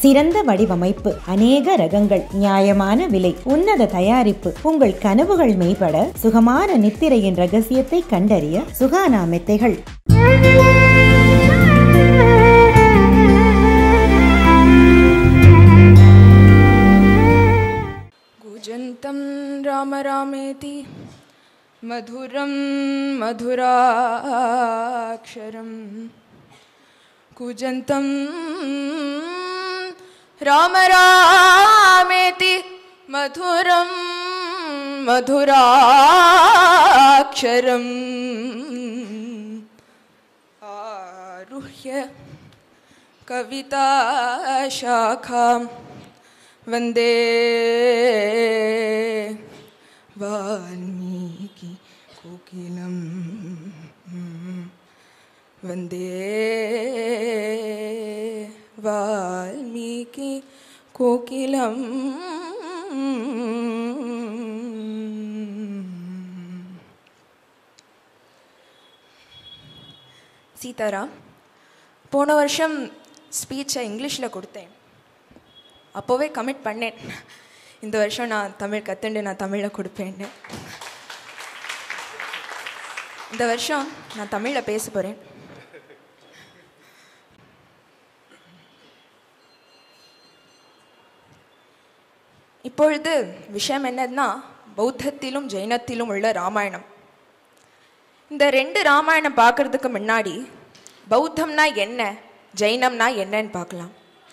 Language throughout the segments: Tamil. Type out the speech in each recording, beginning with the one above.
சிறந்த வடிவமைப்பு அநேக ரகங்கள் நியாயமான விலை உன்னத தயாரிப்பு உங்கள் கனவுகள் மெய்ப்பட சுகமான நித்திரையின் ரகசியத்தை கண்டறிய சுகானா மெத்தைகள் कूजन्तं राम रामेति मधुरं मधुराक्षरम् कूजन्तं राम रामेति मधुरं मधुराक्षरम् आरुह्य कविताशाखां वन्दे वाल्मीकि कोकिलं वन्दे वाल्मीकि कोकिलम् சீதாராம் போன வருஷம் ஸ்பீச்சை இங்கிலீஷில் கொடுத்தேன் அப்போவே கமிட் பண்ணேன் இந்த வருஷம் நான் தமிழ் கற்றுண்டு நான் தமிழில் கொடுப்பேன்னு இந்த வருஷம் நான் தமிழில் பேச போகிறேன் இப்பொழுது விஷயம் என்னன்னா பௌத்தத்திலும் ஜெயினத்திலும் உள்ள ராமாயணம் இந்த ரெண்டு ராமாயணம் பார்க்கறதுக்கு முன்னாடி பௌத்தம்னா என்ன ஜெயினம்னா என்னன்னு பார்க்கலாம்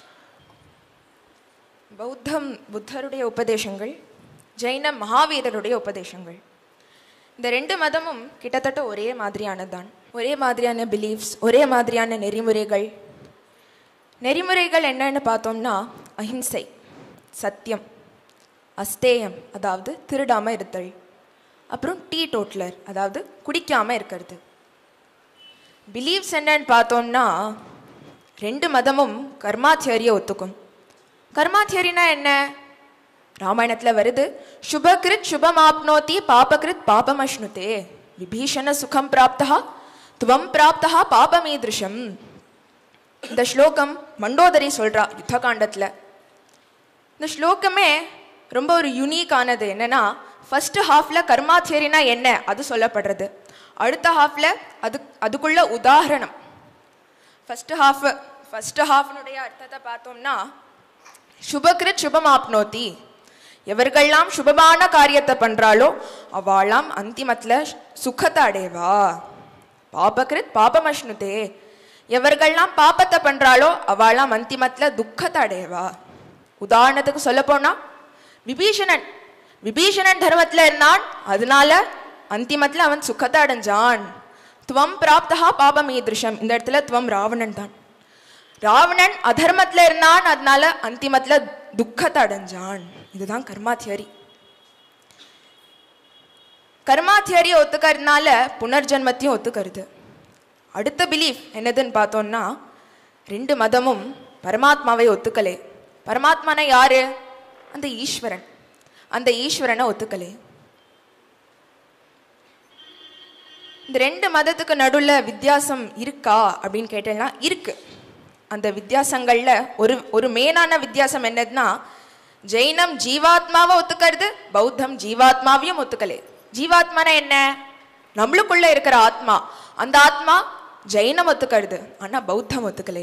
பௌத்தம் புத்தருடைய உபதேசங்கள் ஜெயினம் மகாவீரருடைய உபதேசங்கள் இந்த ரெண்டு மதமும் கிட்டத்தட்ட ஒரே மாதிரியானதுதான் ஒரே மாதிரியான பிலீஃப்ஸ் ஒரே மாதிரியான நெறிமுறைகள் நெறிமுறைகள் என்னன்னு பார்த்தோம்னா அஹிம்சை சத்தியம் அஸ்தேயம் அதாவது திருடாம இருத்தல் அப்புறம் டீ டோட்லர் அதாவது குடிக்காம இருக்கிறது பிலீவ்ஸ் என்னன்னு பார்த்தோம்னா ரெண்டு மதமும் கர்மா தியரியை ஒத்துக்கும் கர்மா தியரினா என்ன ராமாயணத்தில் வருது சுபகிருத் சுபமாப்னோதி பாபகிருத் பாபமஷ்ணுதே விபீஷண சுகம் பிராப்தா துவம் பிராப்தா பாபமீதிருஷம் இந்த ஸ்லோகம் மண்டோதரி சொல்றா யுத்த காண்டத்தில் இந்த ஸ்லோகமே ரொம்ப ஒரு யூனிக்கானது என்னன்னா ஃபர்ஸ்ட் ஹாஃப்ல கர்மா தியரினா என்ன அது சொல்லப்படுறது அடுத்த ஹாஃப்ல அது அதுக்குள்ள உதாரணம் ஃபர்ஸ்ட் ஹாஃப் ஃபர்ஸ்ட் ஹாஃப்னுடைய அர்த்தத்தை பார்த்தோம்னா சுபகிருத் சுபமாப்னோதி எவர்கள்லாம் சுபமான காரியத்தை பண்றாளோ அவளாம் அந்திமத்துல சுகத்தை அடைவா பாபகிருத் பாபமஷ்ணுதே எவர்கள்லாம் பாப்பத்தை பண்றாளோ அவளாம் அந்திமத்துல துக்கத்தை அடைவா உதாரணத்துக்கு சொல்ல போனா விபீஷணன் விபீஷணன் தர்மத்துல இருந்தான் அதனால அந்திமத்துல அவன் சுகத்தை அடைஞ்சான் துவம் பிராப்தா பாபம் ஈதிருஷம் இந்த இடத்துல துவம் ராவணன் தான் ராவணன் அதர்மத்துல இருந்தான் அதனால அந்திமத்துல துக்கத்தை அடைஞ்சான் இதுதான் கர்மா தியரி கர்மா தியரியை ஒத்துக்கறதுனால புனர்ஜென்மத்தையும் ஒத்துக்கருது அடுத்த பிலீஃப் என்னதுன்னு பார்த்தோம்னா ரெண்டு மதமும் பரமாத்மாவை ஒத்துக்கலே பரமாத்மானா யாரு அந்த ஈஸ்வரன் அந்த ஈஸ்வரனை ஒத்துக்கலே இந்த ரெண்டு மதத்துக்கு நடுவில் வித்தியாசம் இருக்கா அப்படின்னு கேட்டேன்னா இருக்கு அந்த வித்தியாசங்கள்ல ஒரு ஒரு மெயினான வித்தியாசம் என்னதுன்னா ஜெயினம் ஜீவாத்மாவை ஒத்துக்கிறது பௌத்தம் ஜீவாத்மாவையும் ஒத்துக்கலே ஜீவாத்மானா என்ன நம்மளுக்குள்ள இருக்கிற ஆத்மா அந்த ஆத்மா ஜெயினம் ஒத்துக்கிறது ஆனா பௌத்தம் ஒத்துக்கலே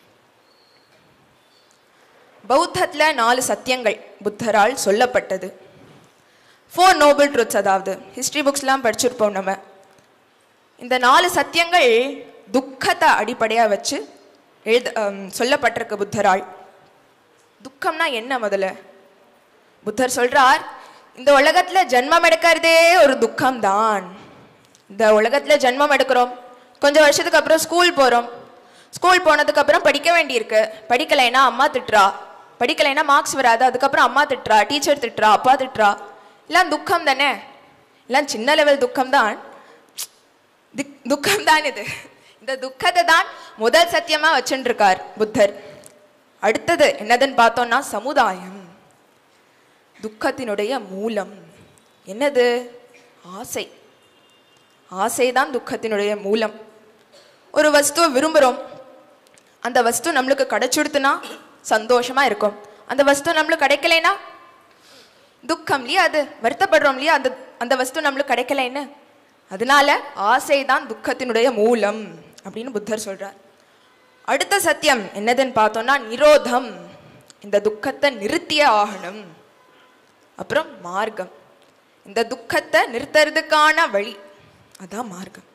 பௌத்தத்துல நாலு சத்தியங்கள் புத்தரால் சொல்லப்பட்டது ஃபோர் நோபல் ட்ரூத்ஸ் அதாவது ஹிஸ்டரி புக்ஸ்லாம் படிச்சிருப்போம் நம்ம இந்த நாலு சத்தியங்கள் துக்கத்தை அடிப்படையாக வச்சு எழுத அம், சொல்லப்பட்டிருக்கு புத்தரால் துக்கம்னா என்ன முதல்ல புத்தர் சொல்றார் இந்த உலகத்துல ஜென்மம் எடுக்கிறதே ஒரு துக்கம் தான் இந்த உலகத்துல ஜென்மம் எடுக்கிறோம் கொஞ்சம் வருஷத்துக்கு அப்புறம் ஸ்கூல் போறோம் ஸ்கூல் போனதுக்கு அப்புறம் படிக்க வேண்டியிருக்கு படிக்கலைன்னா அம்மா திட்டுறா படிக்கலைன்னா மார்க்ஸ் வராது அதுக்கப்புறம் அம்மா திட்டுறா டீச்சர் திட்டுறா அப்பா திட்டுறா எல்லாம் துக்கம் தானே எல்லாம் சின்ன லெவல் துக்கம் தான் துக்கம் தான் இது இந்த துக்கத்தை தான் முதல் சத்தியமா வச்சுட்டு இருக்கார் புத்தர் அடுத்தது என்னதுன்னு பார்த்தோம்னா சமுதாயம் துக்கத்தினுடைய மூலம் என்னது ஆசை ஆசைதான் துக்கத்தினுடைய மூலம் ஒரு வஸ்துவை விரும்புகிறோம் அந்த வஸ்து நம்மளுக்கு கிடைச்சிடுத்துனா சந்தோஷமா இருக்கும் அந்த வஸ்து நம்மளுக்கு கிடைக்கலைன்னா துக்கம் இல்லையா அது வருத்தப்படுறோம் இல்லையா அந்த அந்த வஸ்து நம்மளுக்கு கிடைக்கலைன்னு அதனால ஆசை தான் துக்கத்தினுடைய மூலம் அப்படின்னு புத்தர் சொல்றார் அடுத்த சத்தியம் என்னதுன்னு பார்த்தோம்னா நிரோதம் இந்த துக்கத்தை நிறுத்தியே ஆகணும் அப்புறம் மார்க்கம் இந்த துக்கத்தை நிறுத்துறதுக்கான வழி அதான் மார்க்கம்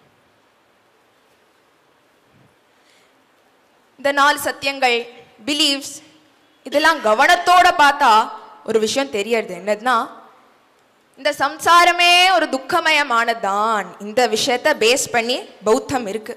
இந்த நாலு சத்தியங்கள் பிலீவ்ஸ் இதெல்லாம் கவனத்தோட பார்த்தா ஒரு விஷயம் தெரியறது என்னதுன்னா இந்த சம்சாரமே ஒரு துக்கமயமானதான் இந்த விஷயத்தை பேஸ் பண்ணி பௌத்தம் இருக்கு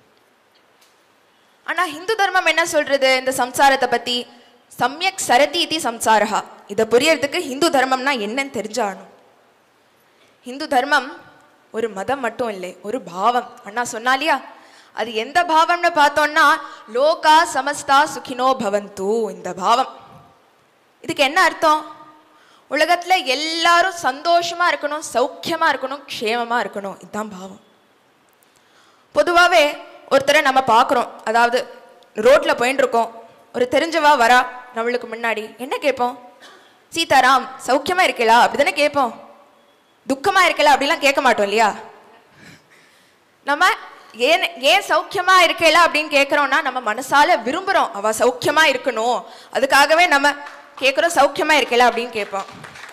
ஆனா ஹிந்து தர்மம் என்ன சொல்றது இந்த சம்சாரத்தை பத்தி சம்யக் சரதி இது சம்சாரஹா இதை புரியறதுக்கு ஹிந்து தர்மம்னா என்னன்னு தெரிஞ்சாகணும் ஹிந்து தர்மம் ஒரு மதம் மட்டும் இல்லை ஒரு பாவம் அண்ணா சொன்னாலியா அது எந்த பாவம்னு பார்த்தோம்னா லோகா சமஸ்தா சுகினோ பவந்து இந்த பாவம் இதுக்கு என்ன அர்த்தம் உலகத்துல எல்லாரும் சந்தோஷமா இருக்கணும் சௌக்கியமா இருக்கணும் க்ஷேமமா இருக்கணும் இதுதான் பாவம் பொதுவாகவே ஒருத்தரை நம்ம பார்க்குறோம் அதாவது ரோட்ல போயின்னு இருக்கோம் ஒரு தெரிஞ்சவா வரா நம்மளுக்கு முன்னாடி என்ன கேட்போம் சீதாராம் சௌக்கியமா இருக்கலா அப்படிதானே கேட்போம் துக்கமா இருக்கல அப்படிலாம் கேட்க மாட்டோம் இல்லையா நம்ம ஏன் ஏன் சௌக்கியமா இருக்கல அப்படின்னு கேட்குறோம்னா நம்ம மனசால விரும்புறோம் அவ சௌக்கியமா இருக்கணும் அதுக்காகவே நம்ம கேட்குறோம் சௌக்கியமா இருக்கல அப்படின்னு கேட்போம்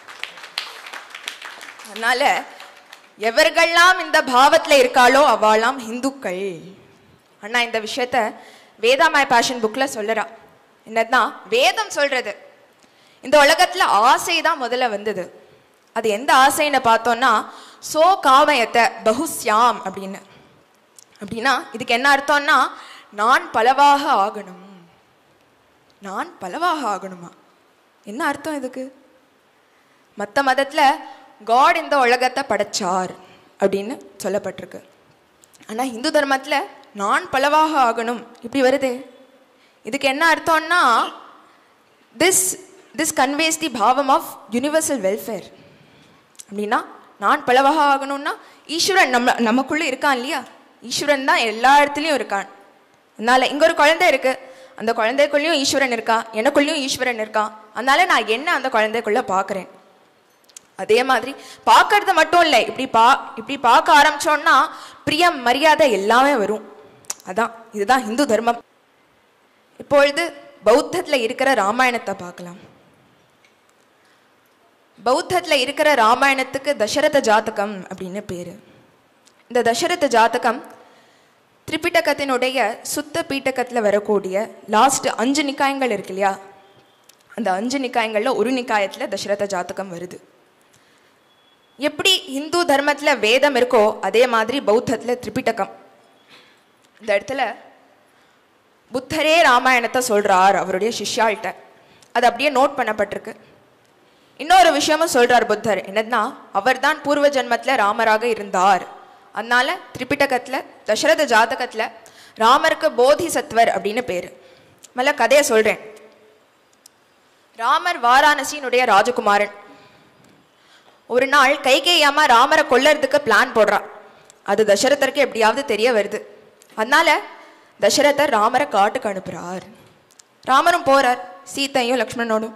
அதனால எவர்கள்லாம் இந்த பாவத்துல இருக்காளோ அவளாம் இந்துக்கள் அண்ணா இந்த விஷயத்த வேதா மை பேஷன் புக்ல சொல்லறா என்னதுன்னா வேதம் சொல்றது இந்த உலகத்துல ஆசை தான் முதல்ல வந்தது அது எந்த ஆசைன்னு பார்த்தோம்னா சோ காமயத்தை பகுஸ்யாம் அப்படின்னு அப்படின்னா இதுக்கு என்ன அர்த்தம்னா நான் பலவாக ஆகணும் நான் பலவாக ஆகணுமா என்ன அர்த்தம் இதுக்கு மற்ற மதத்துல காட் இந்த உலகத்தை படைச்சார் அப்படின்னு சொல்லப்பட்டிருக்கு ஆனா இந்து தர்மத்துல நான் பலவாக ஆகணும் இப்படி வருது இதுக்கு என்ன அர்த்தம்னா திஸ் திஸ் கன்வேஸ் தி பாவம் ஆஃப் யூனிவர்சல் வெல்ஃபேர் அப்படின்னா நான் பலவாக ஆகணும்னா ஈஸ்வரன் நம்ம நமக்குள்ள இருக்கான் இல்லையா ஈஸ்வரன் தான் எல்லா இடத்துலையும் இருக்கான் அதனால இங்க ஒரு குழந்தை இருக்கு அந்த குழந்தைக்குள்ளேயும் ஈஸ்வரன் இருக்கான் எனக்குள்ளேயும் ஈஸ்வரன் இருக்கான் அதனால நான் என்ன அந்த குழந்தைக்குள்ள பார்க்கறேன் அதே மாதிரி பார்க்கறது மட்டும் இல்லை இப்படி பா இப்படி பார்க்க ஆரம்பிச்சோம்னா பிரியம் மரியாதை எல்லாமே வரும் அதான் இதுதான் இந்து தர்மம் இப்பொழுது பௌத்தத்துல இருக்கிற ராமாயணத்தை பார்க்கலாம் பௌத்தத்துல இருக்கிற ராமாயணத்துக்கு தசரத ஜாதகம் அப்படின்னு பேரு இந்த தசரத ஜாதகம் திரிபிட்டகத்தினுடைய சுத்த பீட்டகத்தில் வரக்கூடிய லாஸ்ட் அஞ்சு நிக்காயங்கள் இருக்கு இல்லையா அந்த அஞ்சு நிக்காயங்களில் ஒரு நிக்காயத்தில் தசரத ஜாதகம் வருது எப்படி இந்து தர்மத்தில் வேதம் இருக்கோ அதே மாதிரி பௌத்தத்தில் திரிபிட்டகம் இந்த இடத்துல புத்தரே ராமாயணத்தை சொல்றார் அவருடைய சிஷ்யாள்கிட்ட அது அப்படியே நோட் பண்ணப்பட்டிருக்கு இன்னொரு விஷயமும் சொல்றார் புத்தர் என்னதுன்னா அவர்தான் பூர்வ ஜென்மத்துல ராமராக இருந்தார் அதனால திரிபிட்டகத்துல தசரத ஜாதகத்துல ராமருக்கு போதி சத்வர் அப்படின்னு பேரு மேல கதையை சொல்றேன் ராமர் வாராணசியினுடைய ராஜகுமாரன் ஒரு நாள் கைகேயி அம்மா ராமரை கொல்லறதுக்கு பிளான் போடுறா அது தசரதருக்கு எப்படியாவது தெரிய வருது அதனால தசரதர் ராமரை காட்டுக்கு அனுப்புறார் ராமரும் போறார் சீத்தையும் லக்ஷ்மணனோடும்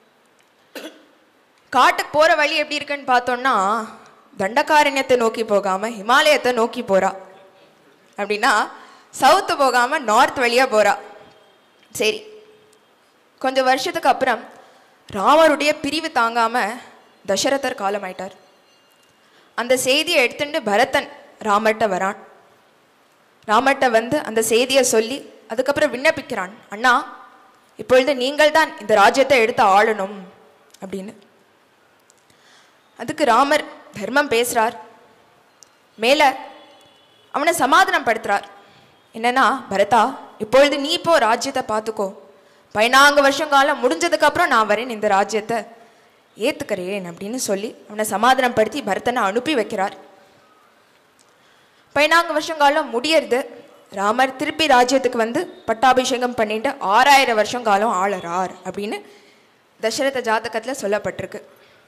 காட்டுக்கு போற வழி எப்படி இருக்குன்னு பார்த்தோம்னா தண்டகாரண்யத்தை நோக்கி போகாம ஹிமாலயத்தை நோக்கி போறா அப்படின்னா சவுத்து போகாம நார்த் வழியா போறா சரி கொஞ்சம் வருஷத்துக்கு அப்புறம் ராமருடைய பிரிவு தாங்காம தசரதர் காலமாயிட்டார் அந்த செய்தியை எடுத்துட்டு பரதன் ராமர்கிட்ட வரான் ராமர்கிட்ட வந்து அந்த செய்தியை சொல்லி அதுக்கப்புறம் விண்ணப்பிக்கிறான் அண்ணா இப்பொழுது நீங்கள் தான் இந்த ராஜ்யத்தை எடுத்து ஆளணும் அப்படின்னு அதுக்கு ராமர் தர்மம் பேசுறார் மேல அவனை சமாதானம் படுத்துறார் என்னன்னா பரதா இப்பொழுது நீ இப்போ ராஜ்யத்தை பார்த்துக்கோ பதினான்கு வருஷம் காலம் முடிஞ்சதுக்கு அப்புறம் நான் வரேன் இந்த ராஜ்யத்தை ஏத்துக்கிறேன் அப்படின்னு சொல்லி அவனை சமாதானப்படுத்தி பரதனை அனுப்பி வைக்கிறார் பதினான்கு வருஷம் காலம் முடியறது ராமர் திருப்பி ராஜ்யத்துக்கு வந்து பட்டாபிஷேகம் பண்ணிட்டு ஆறாயிரம் வருஷம் காலம் ஆளறார் அப்படின்னு தசரத ஜாதகத்துல சொல்லப்பட்டிருக்கு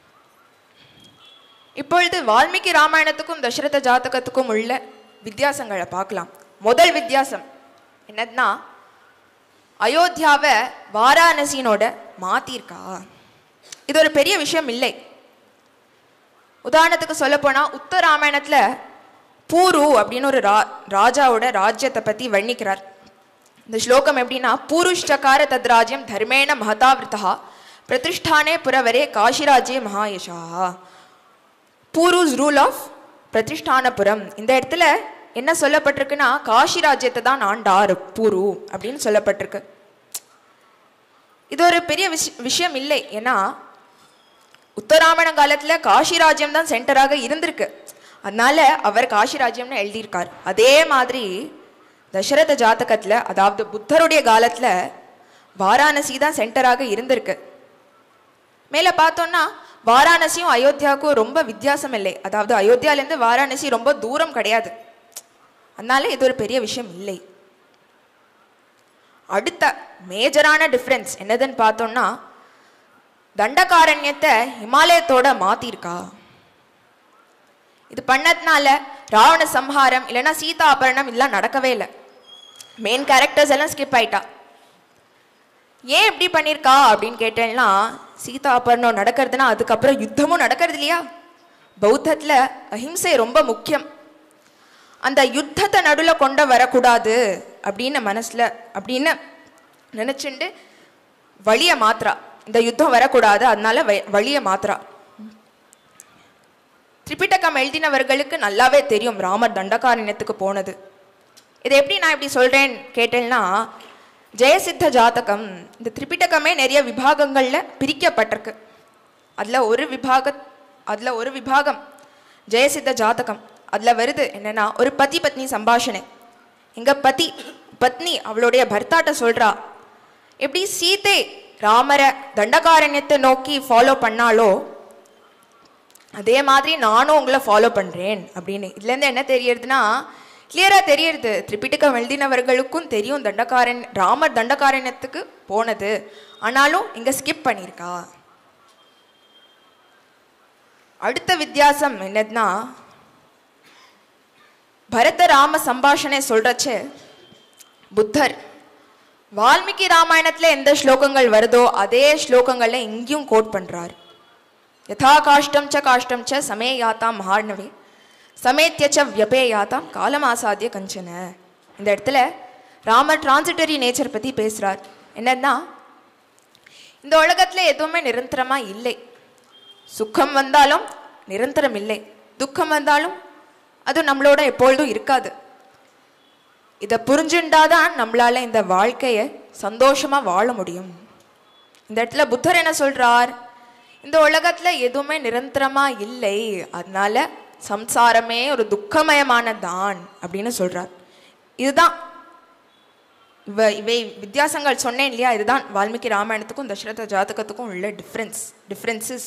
இப்பொழுது வால்மீகி ராமாயணத்துக்கும் தசரத ஜாதகத்துக்கும் உள்ள வித்தியாசங்களை பார்க்கலாம் முதல் வித்தியாசம் என்னதுன்னா அயோத்தியாவை வாராணசியினோட மாத்திருக்கா இது ஒரு பெரிய விஷயம் இல்லை உதாரணத்துக்கு சொல்ல போனா உத்தராமாயணத்துல பூரு அப்படின்னு ஒரு ரா ராஜாவோட ராஜ்யத்தை பத்தி வர்ணிக்கிறார் இந்த ஸ்லோகம் எப்படின்னா பூருஷ்டகார தத் ராஜ்யம் தர்மேண மகதாவிருத்தா பிரதிஷ்டானே புரவரே காஷிராஜ்யே மகாயஷா பூருஸ் ரூல் ஆஃப் பிரதிஷ்டானபுரம் இந்த இடத்துல என்ன சொல்லப்பட்டிருக்குன்னா காஷி ராஜ்யத்தை தான் ஆண்டார் பூரு அப்படின்னு சொல்லப்பட்டிருக்கு இது ஒரு பெரிய விஷ விஷயம் இல்லை ஏன்னா உத்தராமண காலத்துல காஷி ராஜ்யம் தான் சென்டராக இருந்திருக்கு அதனால அவர் காஷி ராஜ்யம்னு எழுதியிருக்கார் அதே மாதிரி தசரத ஜாதகத்துல அதாவது புத்தருடைய காலத்துல வாராணசி தான் சென்டராக இருந்திருக்கு மேல பார்த்தோம்னா வாராணசியும் அயோத்தியாவுக்கும் ரொம்ப வித்தியாசம் இல்லை அதாவது அயோத்தியாலேருந்து வாராணசி ரொம்ப தூரம் கிடையாது அதனால இது ஒரு பெரிய விஷயம் இல்லை அடுத்த மேஜரான டிஃப்ரென்ஸ் என்னதுன்னு பார்த்தோம்னா தண்டகாரண்யத்தை ஹிமாலயத்தோட மாத்திருக்கா இது பண்ணதுனால ராவண சம்ஹாரம் இல்லைன்னா சீதா அபரணம் இதெல்லாம் நடக்கவே இல்லை மெயின் கேரக்டர்ஸ் எல்லாம் ஸ்கிப் ஆயிட்டா ஏன் இப்படி பண்ணியிருக்கா அப்படின்னு கேட்டேன்னா சீதா அபரணம் நடக்கிறதுனா அதுக்கப்புறம் யுத்தமும் நடக்கிறது இல்லையா பௌத்தத்தில் அஹிம்சை ரொம்ப முக்கியம் அந்த யுத்தத்தை நடுவில் கொண்டு வரக்கூடாது அப்படின்னு மனசில் அப்படின்னு நினச்சிண்டு வழியை மாத்திரா இந்த யுத்தம் வரக்கூடாது அதனால வ- வழியை மாத்திரா திரிபிட்டகம் எழுதினவர்களுக்கு நல்லாவே தெரியும் ராமர் தண்டகாரண்யத்துக்கு போனது இது எப்படி நான் இப்படி சொல்றேன் கேட்டேன்னா ஜெயசித்த ஜாதகம் இந்த திரிபிட்டகமே நிறைய விபாகங்கள்ல பிரிக்கப்பட்டிருக்கு அதுல ஒரு விபாக அதுல ஒரு விபாகம் ஜெயசித்த ஜாதகம் அதுல வருது என்னன்னா ஒரு பதி பத்னி சம்பாஷணை எங்க பதி பத்னி அவளுடைய பர்த்தாட்ட சொல்றா எப்படி சீதை ராமரை தண்டகாரண்யத்தை நோக்கி ஃபாலோ பண்ணாலோ அதே மாதிரி நானும் உங்களை ஃபாலோ பண்ணுறேன் அப்படின்னு இதுலேருந்து என்ன தெரியறதுன்னா கிளியராக தெரியறது திரிபிட்டகம் எழுதினவர்களுக்கும் தெரியும் தண்டகாரன் ராமர் தண்டகாரண்யத்துக்கு போனது ஆனாலும் இங்கே ஸ்கிப் பண்ணியிருக்கா அடுத்த வித்தியாசம் என்னதுன்னா பரத ராம சம்பாஷணை சொல்றச்சே புத்தர் வால்மீகி ராமாயணத்துல எந்த ஸ்லோகங்கள் வருதோ அதே ஸ்லோகங்கள்ல இங்கேயும் கோட் பண்றார் யதா காஷ்டம் ச காஷ்டம் ச சமே யாத்தாம் மகார்ணவே சமேத்திய ச வியபே யாத்தாம் காலமாசாத்திய கஞ்சன இந்த இடத்துல ராமர் டிரான்சிட்டரி நேச்சர் பத்தி பேசுறார் என்னன்னா இந்த உலகத்துல எதுவுமே நிரந்தரமா இல்லை சுகம் வந்தாலும் நிரந்தரம் இல்லை துக்கம் வந்தாலும் அது நம்மளோட எப்பொழுதும் இருக்காது இதை புரிஞ்சுண்டாதான் நம்மளால இந்த வாழ்க்கையை சந்தோஷமா வாழ முடியும் இந்த இடத்துல புத்தர் என்ன சொல்றார் இந்த உலகத்துல எதுவுமே நிரந்தரமா இல்லை அதனால சம்சாரமே ஒரு துக்கமயமானதான் அப்படின்னு சொல்றார் இதுதான் இவ இவை வித்தியாசங்கள் சொன்னேன் இல்லையா இதுதான் வால்மீகி ராமாயணத்துக்கும் தசரத ஜாதகத்துக்கும் உள்ள டிஃப்ரென்ஸ் டிஃப்ரென்சஸ்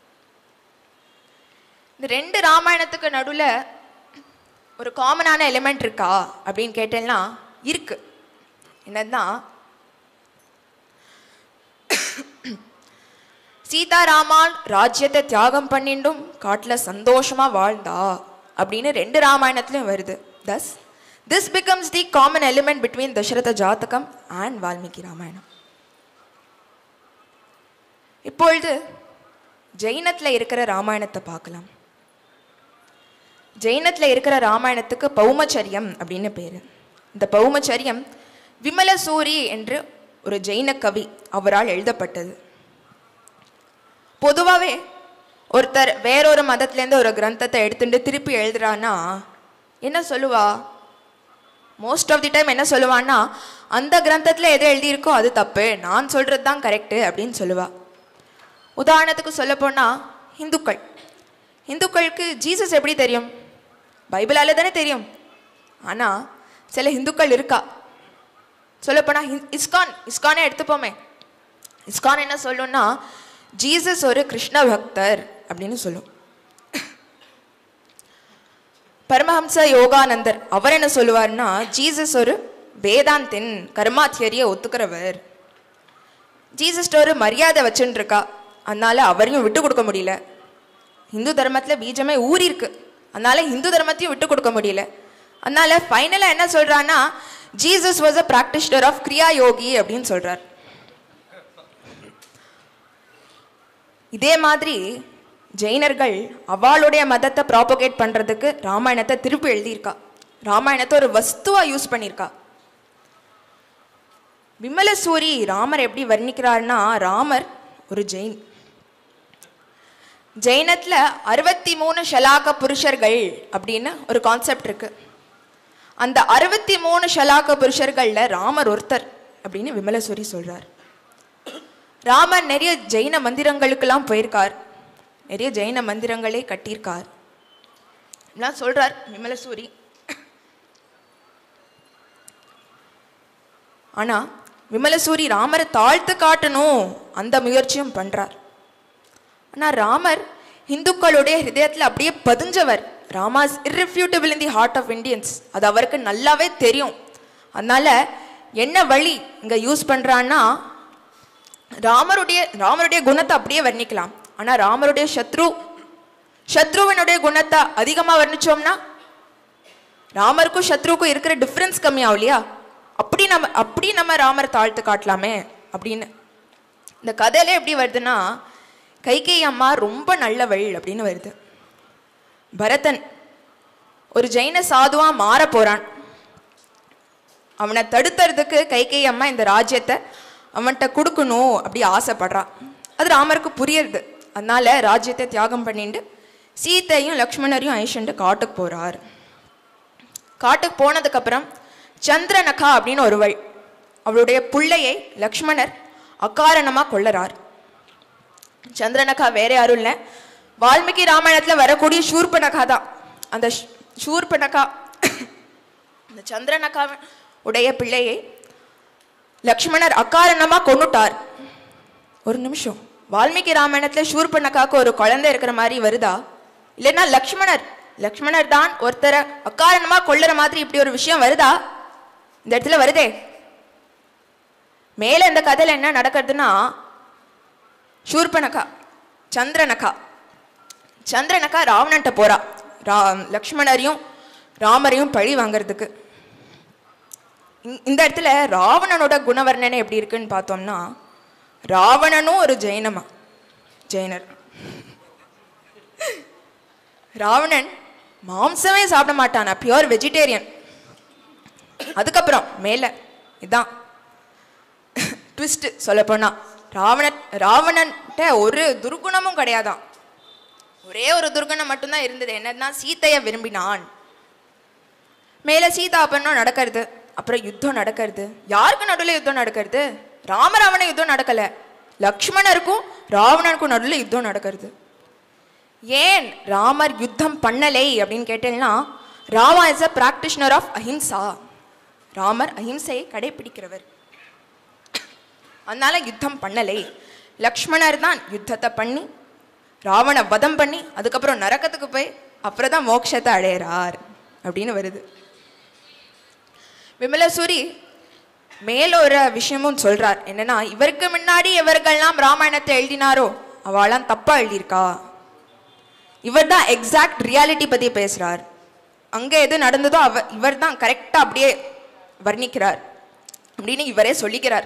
இந்த ரெண்டு ராமாயணத்துக்கு நடுவில் ஒரு காமனான எலிமெண்ட் இருக்கா அப்படின்னு கேட்டேன்னா இருக்கு என்னன்னா சீதாராமால் ராஜ்யத்தை தியாகம் பண்ணிண்டும் காட்டுல சந்தோஷமா வாழ்ந்தா அப்படின்னு ரெண்டு ராமாயணத்துலயும் வருது thus this becomes the common element between Dasaratha Jataka and Valmiki Ramayanam இப்பொழுது ஜெயினத்துல இருக்கிற ராமாயணத்தை பார்க்கலாம் ஜெயினத்துல இருக்கிற ராமாயணத்துக்கு பௌமச்சரியம் அப்படின்னு பேரு இந்த பௌமச்சரியம் விமலசூரி என்று ஒரு ஜெயின கவி அவரால் எழுதப்பட்டது பொதுவாகவே ஒருத்தர் வேறொரு மதத்துலேருந்து ஒரு கிரந்தத்தை எடுத்துட்டு திருப்பி எழுதுறான்னா என்ன சொல்லுவா மோஸ்ட் ஆஃப் தி டைம் என்ன சொல்லுவான்னா அந்த கிரந்தத்தில் எது எழுதியிருக்கோ அது தப்பு நான் சொல்கிறது தான் கரெக்டு அப்படின்னு சொல்லுவா உதாரணத்துக்கு சொல்ல போனால் இந்துக்கள் இந்துக்களுக்கு ஜீசஸ் எப்படி தெரியும் பைபிளால தானே தெரியும் ஆனால் சில இந்துக்கள் இருக்கா சொல்லப்போனால் ஹிந்- இஸ்கான் இஸ்கானே எடுத்துப்போமே இஸ்கான் என்ன சொல்லும்னா ஜீசஸ் ஒரு கிருஷ்ண பக்தர் அப்படின்னு சொல்லும் பரமஹம்ச யோகானந்தர் அவர் என்ன சொல்லுவார்னா ஜீசஸ் ஒரு வேதாந்தின் கர்மா தியரியை ஒத்துக்கிறவர் ஜீசஸ்ட ஒரு மரியாதை வச்சுன்னு இருக்கா அதனால அவரையும் விட்டு கொடுக்க முடியல இந்து தர்மத்துல பீஜமே ஊறி இருக்கு அதனால இந்து தர்மத்தையும் விட்டு கொடுக்க முடியல அதனால ஃபைனலா என்ன சொல்றான்னா Jesus was a practitioner of kriya yogi அப்படின்னு சொல்றார் இதே மாதிரி ஜெயினர்கள் அவளுடைய மதத்தை ப்ராபகேட் பண்றதுக்கு ராமாயணத்தை திருப்பி எழுதியிருக்கா ராமாயணத்தை ஒரு வஸ்துவா யூஸ் பண்ணியிருக்கா விமலசூரி ராமர் எப்படி வர்ணிக்கிறார்னா ராமர் ஒரு ஜெயின் ஜெயினத்துல அறுபத்தி மூணு ஷலாக புருஷர்கள் அப்படின்னு ஒரு கான்செப்ட் இருக்கு அந்த அறுபத்தி மூணு ஷலாக புருஷர்கள்ல ராமர் ஒருத்தர் அப்படின்னு விமலசூரி சொல்றார் ராமர் நிறைய ஜெயின மந்திரங்களுக்கெல்லாம் போயிருக்கார் நிறைய ஜெயின மந்திரங்களே கட்டியிருக்கார் எல்லாம் சொல்றார் விமலசூரி ஆனா விமலசூரி ராமரை தாழ்த்து காட்டணும் அந்த முயற்சியும் பண்றார் ஆனா ராமர் இந்துக்களுடைய ஹிருதயத்துல அப்படியே பதிஞ்சவர் Rama's irrefutable in the heart of Indians அது அவருக்கு நல்லாவே தெரியும் அதனால என்ன வழி இங்க யூஸ் பண்றான்னா ராமருடைய ராமருடைய குணத்தை அப்படியே வர்ணிக்கலாம் ஆனா ராமருடைய சத்ரு சத்ருவனுடைய குணத்தை அதிகமா வர்ணிச்சோம்னா ராமருக்கும் சத்ருவுக்கும் இருக்கிற டிஃப்ரென்ஸ் கம்மியாகும் இல்லையா அப்படி நம்ம அப்படி நம்ம ராமர் தாழ்த்து காட்டலாமே அப்படின்னு இந்த கதையில எப்படி வருதுன்னா கைகேயி அம்மா ரொம்ப நல்லவள் அப்படின்னு வருது பரதன் ஒரு ஜெயின சாதுவா மாற போறான் அவனை தடுத்துறதுக்கு கைகேயி அம்மா இந்த ராஜ்யத்தை அவன்கிட்ட கொடுக்கணும் அப்படி ஆசைப்படுறான் அது ராமருக்கு புரியுது அதனால ராஜ்யத்தை தியாகம் பண்ணிட்டு சீத்தையும் லக்ஷ்மணரையும் ஐஷன்ட்டு காட்டுக்கு போறார் காட்டுக்கு போனதுக்கப்புறம் சந்திரநகா அப்படின்னு ஒருவள் அவளுடைய புள்ளையை லக்ஷ்மணர் அகாரணமாக கொல்லறார் சந்திரநகா வேற யாரும் இல்லை வால்மீகி ராமாயணத்தில் வரக்கூடிய சூர்பனகா தான் அந்த ஷ்- சூர்பனகா அந்த சந்திரநகா உடைய பிள்ளையை லக்ஷ்மணர் அகாரணமாக கொன்னுட்டார் ஒரு நிமிஷம் வால்மீகி ராமாயணத்தில் சூர்பனகாக்கு ஒரு குழந்தை இருக்கிற மாதிரி வருதா இல்லைன்னா லக்ஷ்மணர் லக்ஷ்மணர் தான் ஒருத்தரை அக்காரணமா கொல்லுற மாதிரி இப்படி ஒரு விஷயம் வருதா இந்த இடத்துல வருதே மேல இந்த கதையில என்ன நடக்கிறதுனா சூர்பனகா சந்திரனகா சந்திரனகா ராவணன்ட்ட போறா ரா லக்ஷ்மணரையும் ராமரையும் பழி வாங்குறதுக்கு இந்த- இந்த இடத்துல ராவணனோட குணவர்ணனை எப்படி இருக்குன்னு பார்த்தோம்னா ராவணனும் ஒரு ஜெயினமா ஜெயினர் ராவணன் மாம்சமே சாப்பிட மாட்டானா பியூர் வெஜிடேரியன் அதுக்கப்புறம் மேல இதான் ட்விஸ்ட் சொல்ல போனா ராவணன் ராவணன்ட்ட ஒரு துர்குணமும் கிடையாதாம் ஒரே ஒரு துர்குணம் மட்டும்தான் இருந்தது என்னன்னா சீத்தைய விரும்பினான் மேல சீதா அப்பனும் நடக்கிறது அப்புறம் யுத்தம் நடக்கிறது யாருக்கு நடுவில் யுத்தம் நடக்கிறது ராமராவண யுத்தம் நடக்கல லக்ஷ்மணருக்கும் ராவணனுக்கும் நடுவில் யுத்தம் நடக்கிறது ஏன் ராமர் யுத்தம் பண்ணலை அப்படின்னு கேட்டீங்கன்னா Rama is a practitioner of ahimsa ராமர் அஹிம்சையை கடைபிடிக்கிறவர் அதனால யுத்தம் பண்ணலை லக்ஷ்மணர் தான் யுத்தத்தை பண்ணி ராவண வதம் பண்ணி அதுக்கப்புறம் நரக்கத்துக்கு போய் அப்புறம் தான் மோட்சத்தை அடையிறார் அப்படின்னு வருது விமலசூரி மேல ஒரு விஷயமும் சொல்றார் என்னன்னா இவருக்கு முன்னாடி எவர்கள்லாம் ராமாயணத்தை எழுதினாரோ அவளாம் தப்பா எழுதியிருக்கா இவர் தான் எக்ஸாக்ட் ரியாலிட்டி பத்தி பேசுறார் அங்க எது நடந்ததோ அவ இவர் தான் கரெக்டா அப்படியே வர்ணிக்கிறார் அப்படின்னு இவரே சொல்லிக்கிறார்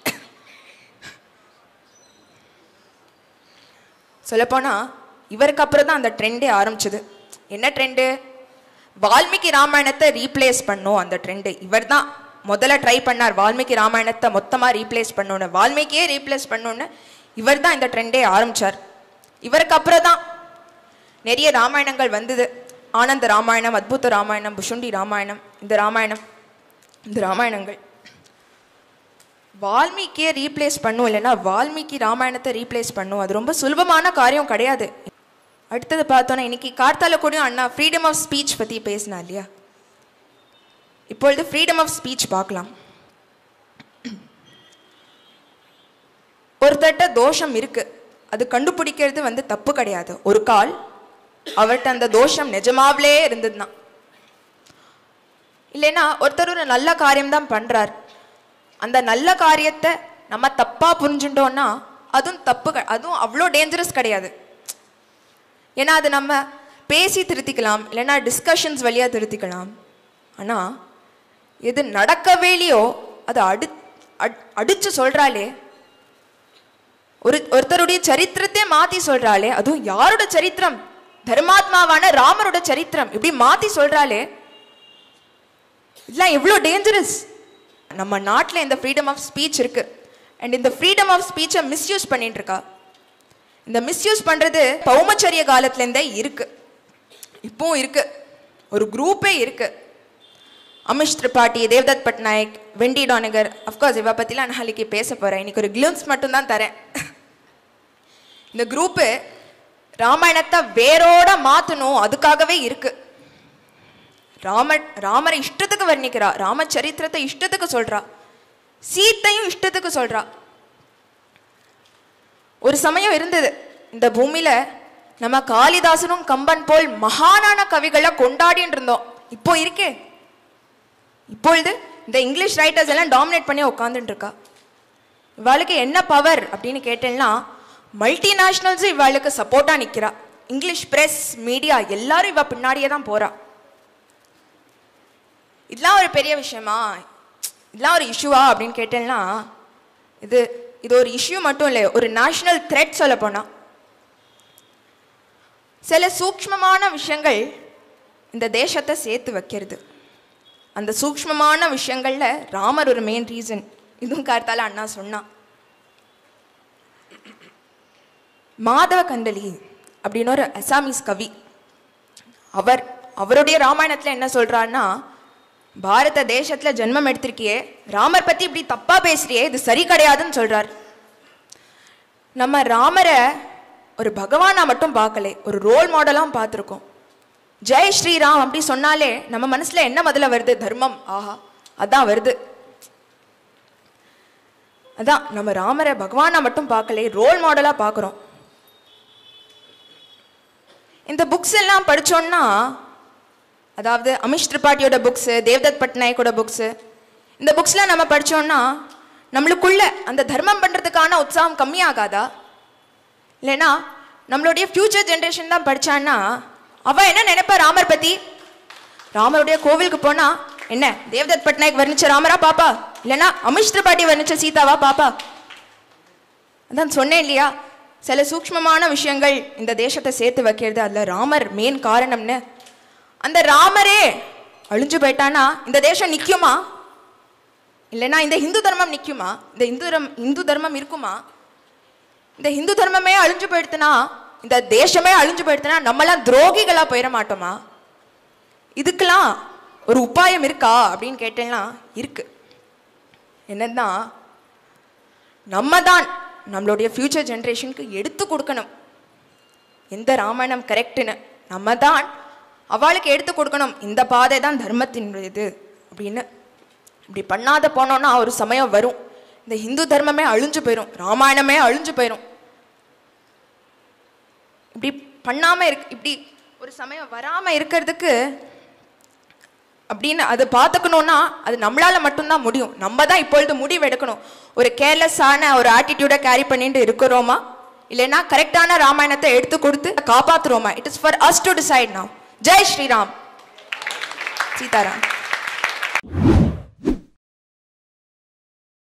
சொல்லப்போனா இவருக்கு அப்புறம் தான் அந்த ட்ரெண்டே ஆரம்பிச்சது என்ன ட்ரெண்டு வால்மீகி ராமாயணத்தை ரீப்ளேஸ் பண்ணும் அந்த ட்ரெண்டு இவர் தான் முதல்ல ட்ரை பண்ணார் வால்மீகி ராமாயணத்தை மொத்தமாக ரீப்ளேஸ் பண்ணணும்னு வால்மீகியே ரீப்ளேஸ் பண்ணணும்னு இவர் தான் இந்த ட்ரெண்டே ஆரம்பிச்சார் இவருக்கு அப்புறம் தான் நிறைய ராமாயணங்கள் வந்தது ஆனந்த ராமாயணம் அத்புத ராமாயணம் புஷுண்டி ராமாயணம் இந்த ராமாயணம் இந்த ராமாயணங்கள் வால்மீகியை ரீப்ளேஸ் பண்ணும் இல்லைன்னா வால்மீகி ராமாயணத்தை ரீப்ளேஸ் பண்ணும் அது ரொம்ப சுலபமான காரியம் கிடையாது அடுத்தது பார்த்தோன்னா இன்னைக்கு கார்த்தால கூடயும் அண்ணா ஃப்ரீடம் ஆஃப் ஸ்பீச் பற்றி பேசினா இல்லையா இப்பொழுது ஃப்ரீடம் ஆஃப் ஸ்பீச் பார்க்கலாம் ஒருத்தட்ட தோஷம் இருக்கு அது கண்டுபிடிக்கிறது வந்து தப்பு கிடையாது ஒரு கால் அவர்கிட்ட அந்த தோஷம் நிஜமாவிலே இருந்ததுதான் இல்லைன்னா ஒருத்தர் ஒரு நல்ல காரியம்தான் பண்றார் அந்த நல்ல காரியத்தை நம்ம தப்பா புரிஞ்சுட்டோம்னா அதுவும் தப்பு க- அதுவும் அவ்வளோ டேஞ்சரஸ் கிடையாது ஏன்னா அது நம்ம பேசி திருத்திக்கலாம் இல்லைன்னா டிஸ்கஷன்ஸ் வழியாக திருத்திக்கலாம் ஆனால் எது நடக்கவேலையோ அதை அடி அட்- அடிச்சு சொல்றாளே ஒரு ஒருத்தருடைய சரித்திரத்தை மாத்தி சொல்றாளே அதுவும் யாரோட சரித்திரம் தர்மாத்மாவான ராமரோட சரித்திரம் இப்படி மாத்தி சொல்றாளே இதெல்லாம் எவ்வளோ டேஞ்சரஸ் நம்ம நாட்டில் இந்த ஃப்ரீடம் ஆஃப் ஸ்பீச் இருக்கு அண்ட் இந்த ஃப்ரீடம் ஆஃப் ஸ்பீச்சை மிஸ்யூஸ் பண்ணிட்டு இருக்கா இந்த மிஸ்யூஸ் பண்றது பௌமச்சரிய காலத்துலேருந்தே இருக்கு இப்பவும் இருக்கு ஒரு குரூப்பே இருக்கு Amish Tripathi Devdutt Pattanaik Wendy Doniger of course இவ பற்றிலாம் நாளைக்கு பேச போகிறேன் இன்னைக்கு ஒரு கிளிம்ஸ் மட்டும்தான் தரேன் இந்த குரூப்பு ராமாயணத்தை வேரோட மாற்றணும் அதுக்காகவே இருக்கு ராம ராமரை இஷ்டத்துக்கு வர்ணிக்கிறா ராமச்சரித்திரத்தை இஷ்டத்துக்கு சொல்றா சீத்தையும் இஷ்டத்துக்கு சொல்றா ஒரு சமயம் இருந்தது இந்த பூமியில நம்ம காளிதாசனும் கம்பன் போல் மகானான கவிகளை கொண்டாடின்னு இருந்தோம் இப்போ இருக்கே இப்பொழுது இந்த இங்கிலீஷ் ரைட்டர்ஸ் எல்லாம் டாமினேட் பண்ணி உட்காந்துட்டு இருக்கா இவாளுக்கு என்ன பவர் அப்படின்னு கேட்டேன்னா மல்டிநேஷ்னல்ஸும் இவாளுக்கு சப்போர்ட்டாக நிற்கிறா இங்கிலீஷ் பிரஸ் மீடியா எல்லாரும் இவ பின்னாடியே தான் போறா இதெல்லாம் ஒரு பெரிய விஷயமா இதெல்லாம் ஒரு இஷ்யூவா அப்படின்னு கேட்டேன்னா இது இது ஒரு இஷ்யூ மட்டும் இல்லை ஒரு நேஷனல் த்ரெட் சொல்ல போனா சில சூக்ஷ்மமான விஷயங்கள் இந்த தேசத்தை சேர்த்து வைக்கிறது அந்த சூக்ஷ்மமான விஷயங்கள்ல ராமர் ஒரு மெயின் ரீசன் இதுவும் கார்த்தால அண்ணா சொன்னான் மாதவ கண்டலி அப்படின்னு ஒரு அசாமீஸ் கவி அவர் அவருடைய ராமாயணத்துல என்ன சொல்றாருன்னா பாரத தேசத்துல ஜென்மம் எடுத்திருக்கியே ராமர் பத்தி இப்படி தப்பா பேசுறியே இது சரி கிடையாதுன்னு சொல்றார் நம்ம ராமரை ஒரு பகவானா மட்டும் பார்க்கல ஒரு ரோல் மாடலாம் பார்த்துருக்கோம் ஜெய் ஸ்ரீராம் அப்படி சொன்னாலே நம்ம மனசுல என்ன முதல்ல வருது தர்மம் ஆஹா அதான் வருது அதான் நம்ம ராமரை பகவானா மட்டும் பார்க்கல ரோல் மாடலா பார்க்குறோம் இந்த புக்ஸ் எல்லாம் படிச்சோம்னா அதாவது அமிஷ் திரிபாட்டியோட புக்ஸு தேவ்தத் பட்நாயக்கோட புக்ஸு இந்த புக்ஸ்லாம் நம்ம படிச்சோம்னா நம்மளுக்குள்ள அந்த தர்மம் பண்ணுறதுக்கான உற்சாகம் கம்மியாகாதா இல்லைன்னா நம்மளுடைய ஃப்யூச்சர் ஜென்ரேஷன் தான் படிச்சான்னா அவன் என்ன நினைப்பா ராமர் பற்றி ராமருடைய கோவிலுக்கு போனா என்ன தேவ்தத் பட்நாயக் வர்ணிச்ச ராமரா பாப்பா இல்லைன்னா அமிஷ் திரிபாட்டி வர்ணிச்ச சீதாவா பாப்பா அதான் சொன்னேன் இல்லையா சில சூக்ஷ்மமான விஷயங்கள் இந்த தேசத்தை சேர்த்து வைக்கிறது அதில் ராமர் மெயின் காரணம்னு அந்த ராமரே அழிஞ்சு போயிட்டானா இந்த தேசம் நிற்குமா இல்லைன்னா இந்த இந்து தர்மம் நிற்குமா இந்த இந்து தர்மம் இந்து தர்மம் இருக்குமா இந்த இந்து தர்மமே அழிஞ்சு போயிடுத்துனா இந்த தேசமே அழிஞ்சு போயிடுத்துனா நம்மலாம் துரோகிகளா போயிட மாட்டோமா இதுக்கெல்லாம் ஒரு உபாயம் இருக்கா அப்படின்னு கேட்டேன்னா இருக்கு என்னன்னா நம்ம தான் நம்மளுடைய ஃப்யூச்சர் ஜென்ரேஷனுக்கு எடுத்து கொடுக்கணும் எந்த ராமாயணம் கரெக்டுன்னு நம்ம தான் அவளுக்கு எடுத்து கொடுக்கணும் இந்த பாதை தான் தர்மத்தினுடையது அப்படின்னு இப்படி பண்ணாத போனோம்னா ஒரு சமயம் வரும் இந்த ஹிந்து தர்மமே அழிஞ்சு போயிடும் ராமாயணமே அழிஞ்சு போயிடும் இப்படி பண்ணாம இருக்கு இப்படி ஒரு சமயம் வராம இருக்கிறதுக்கு அப்படின்னு அது பார்த்துக்கணும்னா அது நம்மளால மட்டும்தான் முடியும் நம்ம தான் இப்பொழுது முடிவு எடுக்கணும் ஒரு கேர்லெஸ்ஸான ஒரு ஆட்டிடியூடை கேரி பண்ணிட்டு இருக்கிறோமா இல்லைன்னா கரெக்டான ராமாயணத்தை எடுத்து கொடுத்து காப்பாத்துறோமா it is for us to decide now Jai Shri Ram Sitaram